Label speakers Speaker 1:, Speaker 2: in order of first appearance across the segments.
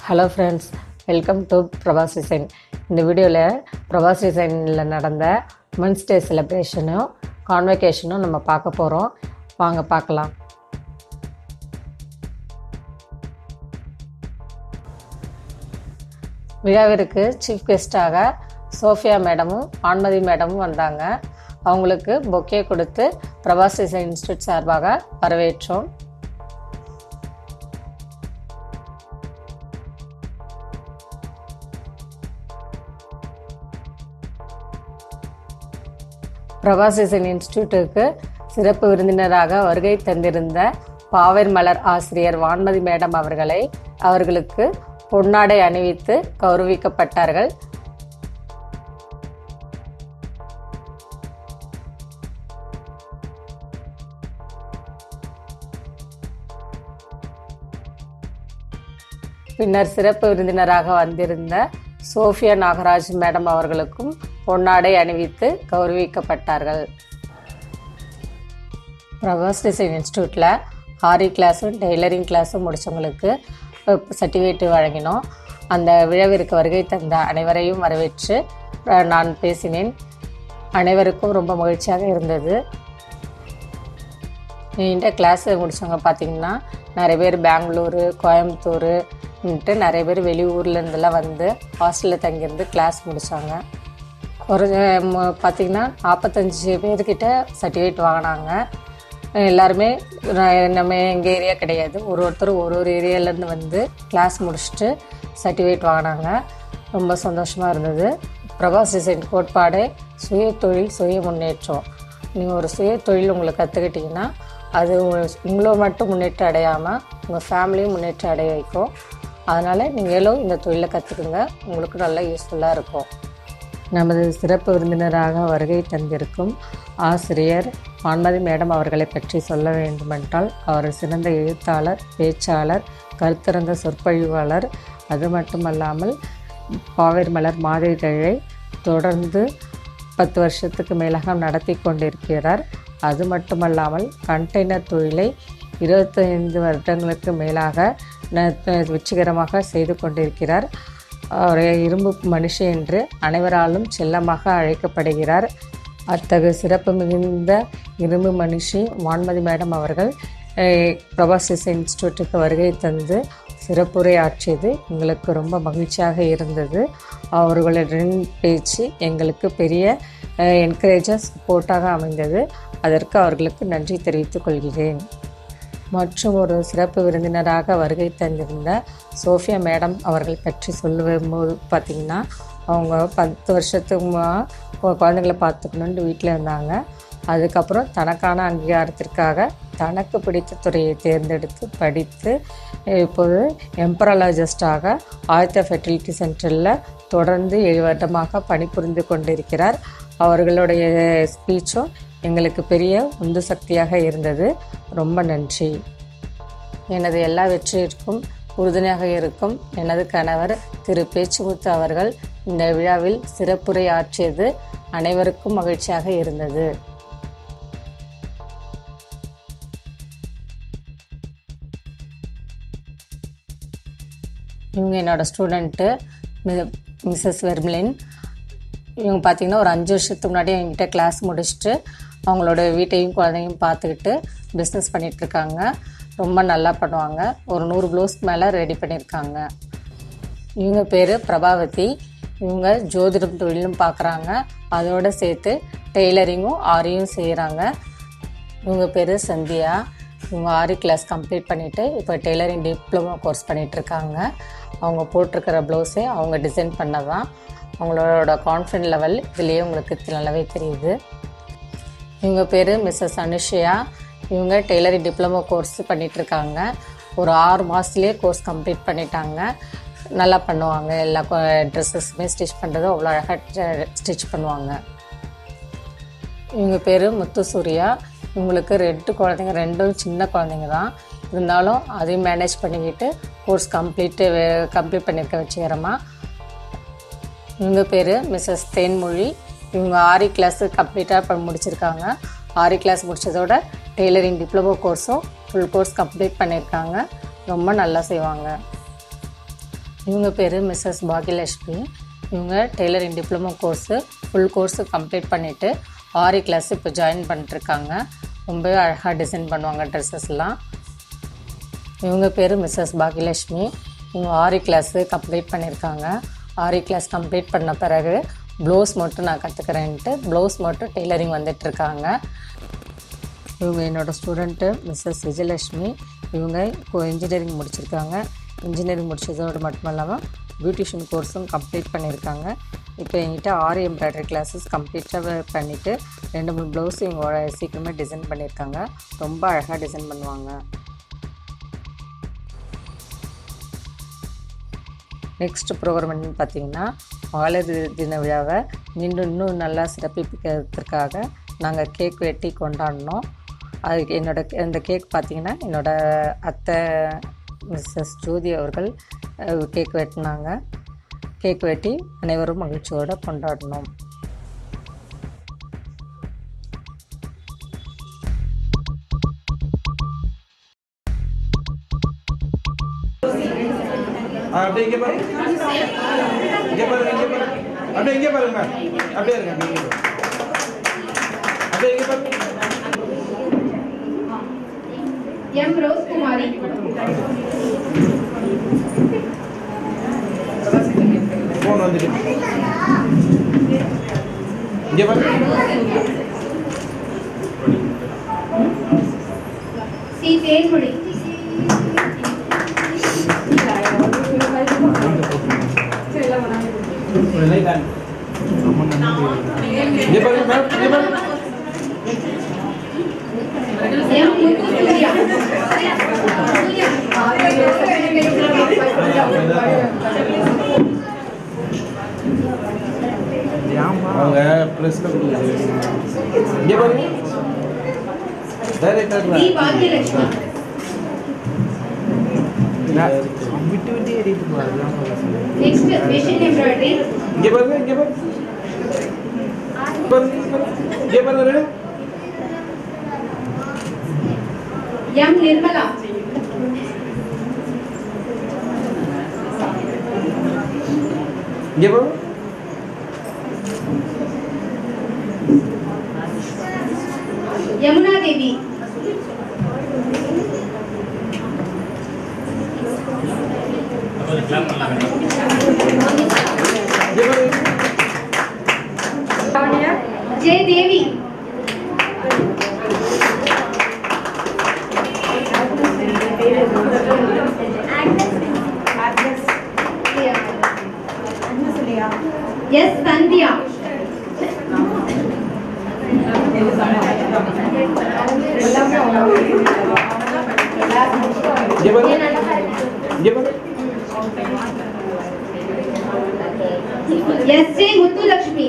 Speaker 1: Hello friends welcome to Prabhas design இந்த வீடியோவில் பிரபாஸ் டிசைனில் நடந்த உமன்ஸ் டே செலிப்ரேஷனும் கான்வெகேஷனும் நம்ம பார்க்க போகிறோம் வாங்க பார்க்கலாம் விழாவிற்கு சீஃப் கெஸ்டாக சோஃபியா மேடமும் ஆன்மதி மேடமும் வந்தாங்க அவங்களுக்கு பொக்கே கொடுத்து பிரபாஸ் டிசைன் இன்ஸ்டியூட் சார்பாக வரவேற்றோம் பிரபாஸ் டிசைன் இன்ஸ்டியூட்டுக்கு சிறப்பு விருந்தினராக வருகை தந்திருந்த பாவர் மலர் ஆசிரியர் வான்மதி மேடம் அவர்களை அவர்களுக்கு பொன்னாடை அணிவித்து கௌரவிக்கப்பட்டார்கள் பின்னர் சிறப்பு விருந்தினராக வந்திருந்த சோஃபியா நாகராஜ் மேடம் அவர்களுக்கும் பொன்னாடை அணிவித்து கௌரவிக்கப்பட்டார்கள் பிரபாஸ் டிசைன் இன்ஸ்டியூட்டில் ஆரி கிளாஸும் டெய்லரிங் கிளாஸும் முடித்தவங்களுக்கு சர்டிஃபிகேட் வழங்கினோம் அந்த விழாவிற்கு வருகை தந்த அனைவரையும் வரவேற்று அஹ், நான் பேசினேன் அனைவருக்கும் ரொம்ப மகிழ்ச்சியாக இருந்தது என்கிட்ட கிளாஸ் முடித்தவங்க பார்த்தீங்கன்னா நிறைய பேர் பெங்களூரு கோயம்புத்தூர் நிறைய பேர் வெளியூர்ல இருந்தெல்லாம் வந்து ஹாஸ்டலில் தங்கியிருந்து கிளாஸ் முடித்தாங்க ஒரு ம- பார்த்தீங்கன்னா நாற்பத்தஞ்சு பேர்கிட்ட சர்டிஃபிகேட் வாங்கினாங்க எல்லாருமே நான் நம்ம எங்கள் ஏரியா கிடையாது ஒரு ஒருத்தர் ஒரு ஒரு ஏரியாலேருந்து வந்து கிளாஸ் முடிச்சுட்டு சர்டிஃபிகேட் வாங்கினாங்க ரொம்ப சந்தோஷமாக இருந்தது பிரபாஸ் டிசைன் கோட்பாடு சுய தொழில் சுய முன்னேற்றம் நீங்கள் ஒரு சுய தொழில் உங்களுக்கு கற்றுக்கிட்டிங்கன்னா அது உங்க- உங்களை மட்டும் முன்னேற்றம் அடையாமல் உங்கள் ஃபேமிலியும் முன்னேற்றம் அடைய வைக்கும் அதனால் நீங்களும் இந்த தொழிலை கற்றுக்குங்க உங்களுக்கு நல்லா யூஸ்ஃபுல்லாக இருக்கும் நமது சிறப்பு விருந்தினராக வருகை தந்திருக்கும் ஆசிரியர் வான்மதி மேடம் அவர்களை பற்றி சொல்ல வேண்டுமென்றால் அவர் சிறந்த எழுத்தாளர் பேச்சாளர் கருத்தரங்க சொற்பொழிவாளர் அது மட்டுமல்லாமல் பாவேர் மலர் மாதிரிகளை தொடர்ந்து பத்து வருஷத்துக்கு மேலாக நடத்தி கொண்டிருக்கிறார் அது மட்டுமல்லாமல் கண்டெய்னர் தொழிலை இருபத்தைந்து வருடங்களுக்கு மேலாக ந- வெற்றிகரமாக செய்து கொண்டிருக்கிறார் அவர் இரும்பு மனுஷி என்று அனைவராலும் செல்லமாக அழைக்கப்படுகிறார் அத்தகு சிறப்பு மிகுந்த இரும்பு மனுஷி வான்மதி மேடம் அவர்கள் அஹ், பிரபாஸ் டிசைன் இன்ஸ்டியூட்டுக்கு வருகை தந்து சிறப்புரை ஆற்றியது எங்களுக்கு ரொம்ப மகிழ்ச்சியாக இருந்தது அவர்களின் பேச்சு எங்களுக்கு பெரிய என்கரேஜாக சப்போர்ட்டாக அமைந்தது அதற்கு அவர்களுக்கு நன்றி தெரிவித்துக் கொள்கிறேன் மற்றும் ஒரு சிறப்பு விருந்தினராக வருகை தந்திருந்த சோஃபியா மேடம் அவர்கள் பற்றி சொல்லும்போது பார்த்திங்கன்னா அவங்க பத்து வருஷத்துக்கு முன்னா- கு- குழந்தைகளை பார்த்துக்கணுன்ட்டு வீட்டில் இருந்தாங்க அதுக்கப்புறம் தனக்கான அங்கீகாரத்திற்காக தனக்கு பிடித்த துறையை தேர்ந்தெடுத்து படித்து இப்போது எம்பரலாஜிஸ்டாக ஆயத்த ஃபெர்டிலிட்டி சென்டரில் தொடர்ந்து ஏழு வருடமாக பணிபுரிந்து கொண்டிருக்கிறார் அவர்களுடைய ஸ்பீச்சும் எங்களுக்கு பெரிய உந்து சக்தியாக இருந்தது ரொம்ப நன்றி எனது எல்லா வெற்றியிற்கும் உறுதுணையாக இருக்கும் எனது கணவர் திரு பேச்சுமுத்து அவர்கள் இந்த விழாவில் சிறப்புரை ஆற்றியது அனைவருக்கும் மகிழ்ச்சியாக இருந்தது இவங்க என்னோட ஸ்டூடெண்ட்டு மிஸ்ஸஸ் வெர்மிலின் இவங்க பார்த்தீங்கன்னா ஒரு அஞ்சு வருஷத்துக்கு முன்னாடி என்கிட்ட கிளாஸ் முடிச்சுட்டு அவங்களோட வீட்டையும் குழந்தையும் பார்த்துக்கிட்டு பிஸ்னஸ் பண்ணிகிட்ருக்காங்க ரொம்ப நல்லா பண்ணுவாங்க ஒரு நூறு ப்ளவுஸ்க்கு மேலே ரெடி பண்ணியிருக்காங்க இவங்க பேர் பிரபாவதி இவங்க ஜோதிடம் தொழிலும் பார்க்குறாங்க அதோடு சேர்த்து டெய்லரிங்கும் ஆரியும் செய்கிறாங்க இவங்க பேர் சந்தியா இவங்க ஆரி கிளாஸ் கம்ப்ளீட் பண்ணிவிட்டு இப்போ டெய்லரிங் டிப்ளமோ கோர்ஸ் பண்ணிகிட்ருக்காங்க அவங்க போட்டிருக்கிற ப்ளவுஸே அவங்க டிசைன் பண்ணதான் அவங்களோட கான்ஃபிடன்ட் லெவல் இதுலேயே உங்களுக்கு நல்லாவே தெரியுது இவங்க பேர் மிஸ்ஸஸ் அனுஷயா இவங்க டெய்லரிங் டிப்ளமோ கோர்ஸ் பண்ணிகிட்ருக்காங்க ஒரு ஆறு மாதத்துலேயே கோர்ஸ் கம்ப்ளீட் பண்ணிட்டாங்க நல்லா பண்ணுவாங்க எல்லா ட்ரெஸ்ஸஸுமே ஸ்டிச் பண்ணுறதும் அவ்வளோ அழகாக ஸ்டிச் பண்ணுவாங்க இவங்க பேர் முத்து சூர்யா இவங்களுக்கு ரெண்டு குழந்தைங்க ரெண்டும் சின்ன குழந்தைங்க தான் இருந்தாலும் அதையும் மேனேஜ் பண்ணிக்கிட்டு கோர்ஸ் கம்ப்ளீட்டு கம்ப்ளீட் பண்ணியிருக்க வச்சுக்கிறோமா இவங்க பேர் மிஸ்ஸஸ் தேன்மொழி இவங்க ஆரி கிளாஸு கம்ப்ளீட்டாக இப்போ முடிச்சிருக்காங்க ஆரி கிளாஸ் முடிச்சதோட டெய்லரிங் டிப்ளமோ கோர்ஸும் ஃபுல் கோர்ஸ் கம்ப்ளீட் பண்ணியிருக்காங்க ரொம்ப நல்லா செய்வாங்க இவங்க பேர் மிஸ்ஸஸ் பாக்யலட்சுமி இவங்க tailoring diploma course full course complete பண்ணிவிட்டு ஆரி கிளாஸ் இப்போ ஜாயின் பண்ணிட்டுருக்காங்க ரொம்பவே அழகாக டிசைன் பண்ணுவாங்க ட்ரெஸ்ஸஸ்லாம் இவங்க பேர் மிஸ்ஸஸ் பாக்யலட்சுமி இவங்க ஆரி கிளாஸு கம்ப்ளீட் பண்ணியிருக்காங்க ஆரி கிளாஸ் கம்ப்ளீட் பண்ண பிறகு ப்ளவுஸ் மட்டும் நான் கற்றுக்கிறேன்ட்டு ப்ளவுஸ் மட்டும் டெய்லரிங் வந்துட்டுருக்காங்க இவங்க என்னோடய ஸ்டூடெண்ட்டு மிஸ்ஸஸ் விஜயலட்சுமி இவங்க இப்போ இன்ஜினியரிங் முடிச்சிருக்காங்க இன்ஜினியரிங் முடிச்சதோடு மட்டும் இல்லாமல் பியூட்டிஷியன் கோர்ஸும் கம்ப்ளீட் பண்ணியிருக்காங்க இப்போ என்கிட்ட ஆரி எம்ப்ராய்டரி கிளாஸஸ் கம்ப்ளீட்டாக பண்ணிவிட்டு ரெண்டு மூணு ப்ளவுஸ் இவங்க சீக்கிரமே டிசைன் பண்ணியிருக்காங்க ரொம்ப அழகாக டிசைன் பண்ணுவாங்க நெக்ஸ்ட் ப்ரோக்ராம் என்னன்னு பார்த்தீங்கன்னா மகளிர் தின விழாவை இன்னும் இன்னும் நல்லா சிறப்பிக்கிறதுக்காக நாங்கள் கேக் வெட்டி கொண்டாடினோம் அதுக்கு என்னோட இந்த கேக் பார்த்தீங்கன்னா என்னோட அத்தை மிஸ்ஸஸ் ஜோதி அவர்கள் கேக் வெட்டினாங்க கேக் வெட்டி அனைவரும் மகிழ்ச்சியோடு கொண்டாடினோம்
Speaker 2: ஆ, அப்படியே இங்கே பாருங்க இங்கே பாருங்க இங்கே பாருங்க அப்படியே இங்கே பாருங்க அப்படியே இருங்க அப்படியே இங்கே பாருங்க. அப்படியே இங்கே பாருங்க
Speaker 3: எம் ரோஸ் குமாரி
Speaker 2: ஃபோன் வந்துட்டு இங்கே பாருங்க
Speaker 3: சி தேன்மொழி
Speaker 2: இங்கே பாருங்க மேம் இங்கே பாருங்க
Speaker 3: எம் முத்துசூர்யா
Speaker 2: அவங்க ப்ரெஸ்ல கொடுக்குது இங்கே பாருங்க டைரக்டர்
Speaker 3: டி பாக்யலட்சுமி
Speaker 2: விட்டு விட்டு ஏறிட்டு பாருங்க
Speaker 3: நெக்ஸ்ட் மிஷின் எம்ப்ராய்டரி
Speaker 2: இங்கே பாருங்க இங்கே பாருங்க பாருங்க இங்கே பாருங்க இங்கே பாருங்க ரெடி
Speaker 3: எம் நிர்மலா
Speaker 2: இங்கே பாருங்க
Speaker 3: யமுனா தேவி
Speaker 2: இங்கே பாருங்க
Speaker 3: ஜெய தேவி எஸ் சந்தியா
Speaker 2: இங்கே பாருங்க இங்கே பாருங்க
Speaker 3: எஸ் ஜே முத்துலட்சுமி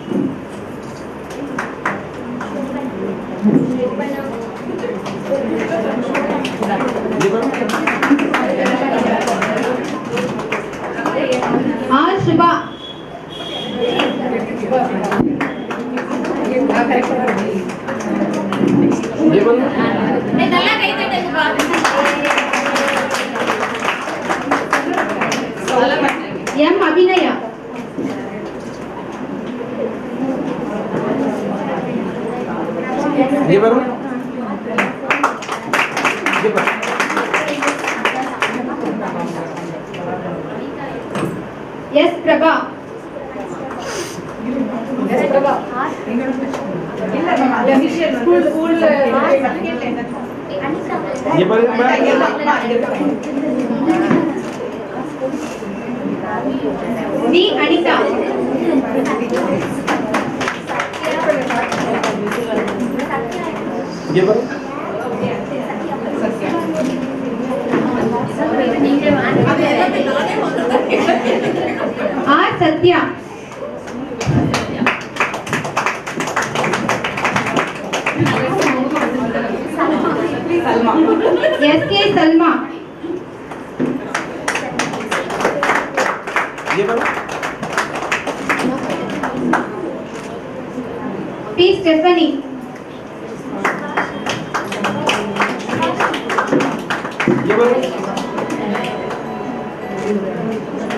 Speaker 2: இங்கே பாருங்க
Speaker 3: ஆர் சுபா
Speaker 2: இங்கே பாருங்க
Speaker 3: எம் அபிநயா
Speaker 2: இங்கே பாருங்க இங்கே பாருங்க
Speaker 3: எஸ் பிரபா
Speaker 2: இங்கே பாருங்க மேம்
Speaker 3: வி அனிதா
Speaker 2: இங்கே பாருங்க
Speaker 3: R Sathya S K Salma
Speaker 2: இங்கே பாருங்க
Speaker 3: பி ஸ்டெஃபனி
Speaker 2: இங்கே பாருங்க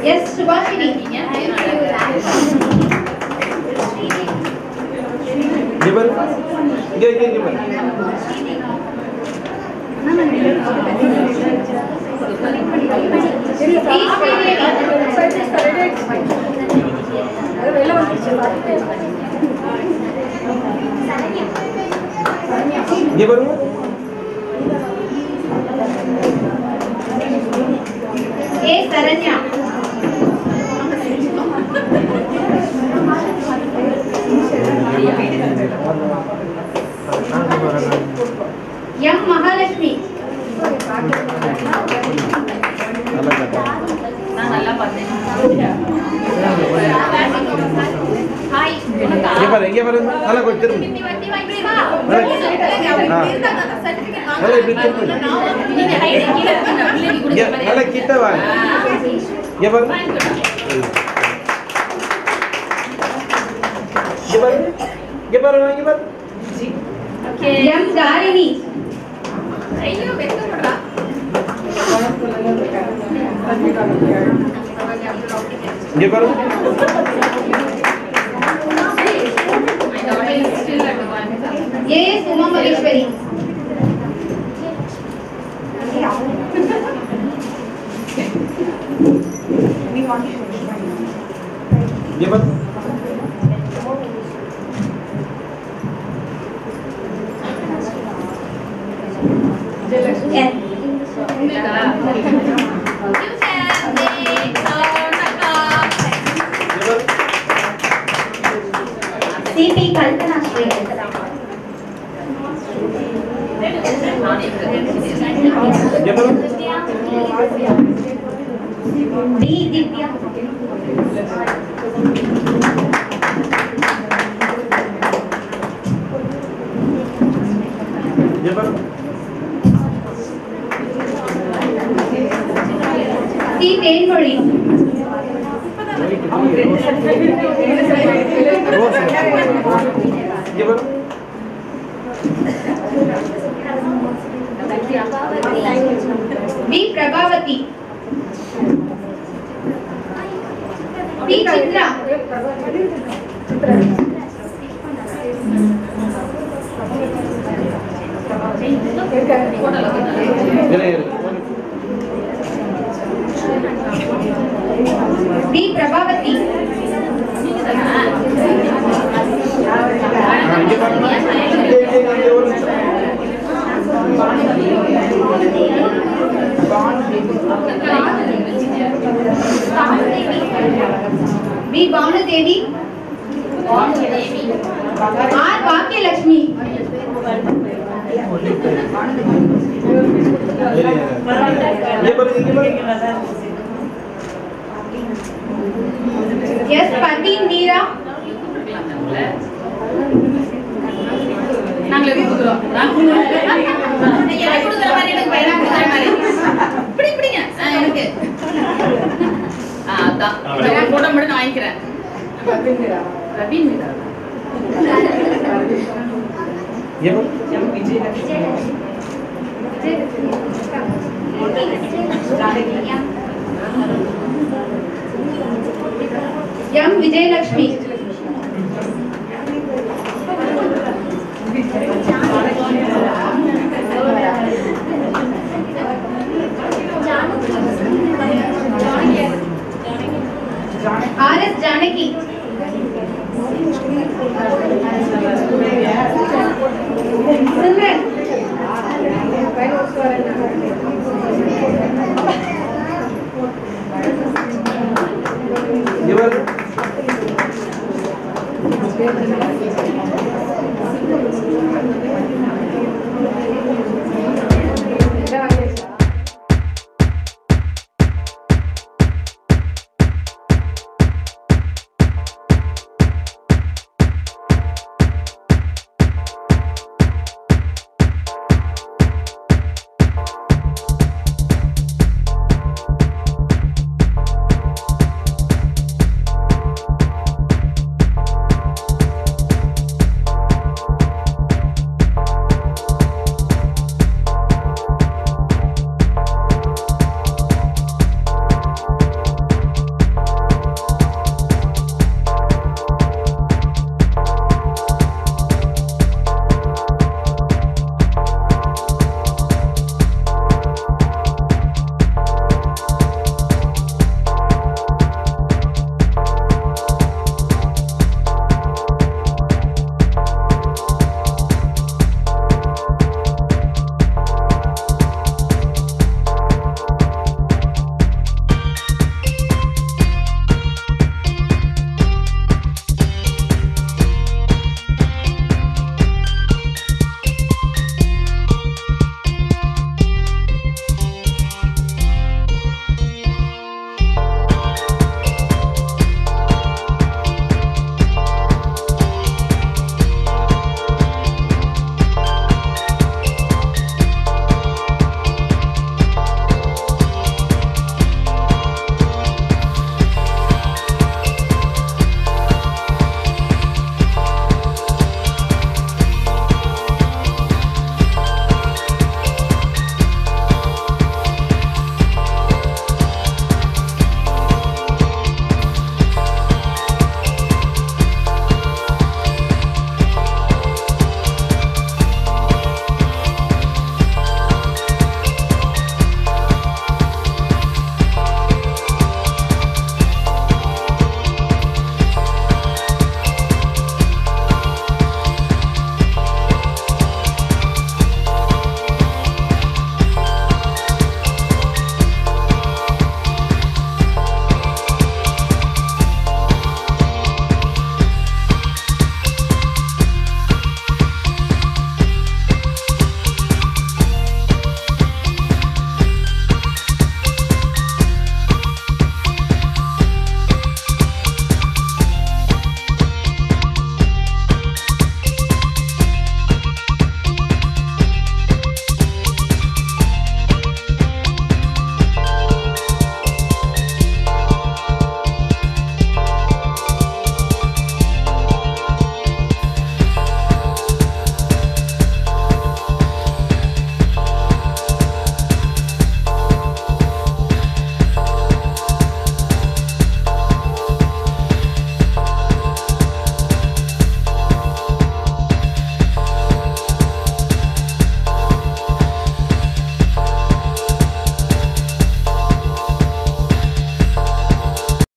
Speaker 3: எஸ் சுபாஷினி
Speaker 2: இங்கே பாருங்க இங்கே இங்கே இங்கே பாருங்க
Speaker 3: பி ஸ்ரீதேவி
Speaker 2: இங்கே பாருங்க
Speaker 3: ஏ சரண்யா எம் மகாலட்சுமி
Speaker 2: இங்கே பாருங்க இங்கே பாருங்க நல்லா கொஞ்சம் திரும்ப நல்லா இப்படி திரும்ப இங்கே நல்லா கிட்ட வாங்க இங்கே பாருங்க இங்கே பாருங்க இங்கே பாருங்க இங்கே பாருங்க
Speaker 3: எம் தாரிணி
Speaker 2: இங்கே பாருங்க
Speaker 3: ஏ எஸ் உமா மகேஸ்வரி
Speaker 2: இங்கே பாருங்க
Speaker 3: எஸ்
Speaker 2: இங்கே பாருங்க
Speaker 3: சிபி கல்பனா ஸ்ரீ
Speaker 2: இங்கே பாருங்க
Speaker 3: டி திவ்யா
Speaker 2: இங்கே பாருங்க
Speaker 3: சி தேன்மொழி
Speaker 2: இங்கே பாருங்க
Speaker 3: பி பிரபாவதி பி சித்ரா
Speaker 2: இரு, இரு.
Speaker 3: பி பிரபாவதி
Speaker 2: ஆ, இங்கே பாருங்க இங்கே இங்கே இங்கே ஒரு நிமிஷம்
Speaker 3: பி பானுதேவி ஆர் பாக்கியலட்சுமி
Speaker 2: இரு, இரு. இங்கே பாருங்க இங்கே பாருங்க
Speaker 3: எஸ் பர்வீன் மீரா
Speaker 4: நாங்க எழுதி கொடுக்குறோம் எனக்கு கொடுக்குற மாதிரி எனக்கு பையனா கொடுக்குற மாதிரி இப்படி இப்படிங்க ஆ, எனக்கு ஆ, அதான் இந்த போட்டோ மட்டும் நான் வாங்கிக்கிறேன் ரவீன் மீரா
Speaker 2: இங்கே பாருங்க
Speaker 3: M Vijayalakshmi R S Janaki Simran
Speaker 2: இங்கே பாருங்க